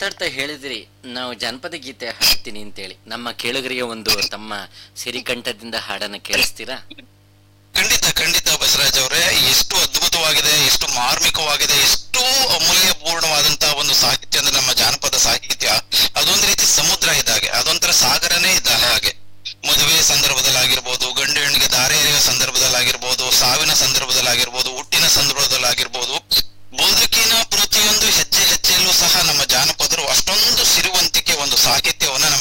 ಮಾತಾಡ್ತಾ ಹೇಳಿದ್ರಿ ನಾವು ಜಾನಪದ ಗೀತೆ ಹಾಡ್ತೀನಿ ಅಂತೇಳಿ ನಮ್ಮ ಕೇಳುಗರಿಗೆ ಒಂದು ತಮ್ಮ ಸಿರಿಕಂಠದಿಂದ ಹಾಡನ್ನ ಕೇಳಿಸ್ತೀರಾ ಖಂಡಿತ ಖಂಡಿತ ಬಸವರಾಜ್ ಅವರೇ ಎಷ್ಟು ಅದ್ಭುತವಾಗಿದೆ ಎಷ್ಟು ಮಾರ್ಮಿಕವಾಗಿದೆ ಎಷ್ಟು ಅಮೂಲ್ಯಪೂರ್ಣವಾದಂತಹ ಒಂದು ಸಾಹಿತ್ಯ ಅಂದ್ರೆ ನಮ್ಮ ಜಾನಪದ ಸಾಹಿತ್ಯ ಅದೊಂದು ರೀತಿ ಸಮುದ್ರ ಇದ್ದಾಗೆ ಅದೊಂಥರ ಸಾಗರನೇ ಇದ್ದ ಹಾಗೆ ಮದುವೆ ಸಂದರ್ಭದಲ್ಲಾಗಿರ್ಬೋದು ಗಂಡು ಹೆಣ್ಣಿಗೆ ದಾರೆ ಎರೆಯುವ ಸಂದರ್ಭದಲ್ಲಾಗಿರ್ಬೋದು ಸಾವಿನ ಸಂದರ್ಭದಲ್ಲಾಗಿರ್ಬೋದು ಹುಟ್ಟಿನ ಸಂದರ್ಭದಲ್ಲಾಗಿರ್ಬೋದು ಬದುಕಿನ ಪ್ರತಿಯೊಂದು ಹೆಜ್ಜೆ ಹೆಜ್ಜೆಯಲ್ಲೂ ಸಹ ನಮ್ಮ ಜಾನಪದರು ಅಷ್ಟೊಂದು ಸಿರಿವಂತಿಕೆ ಒಂದು ಸಾಹಿತ್ಯವನ್ನ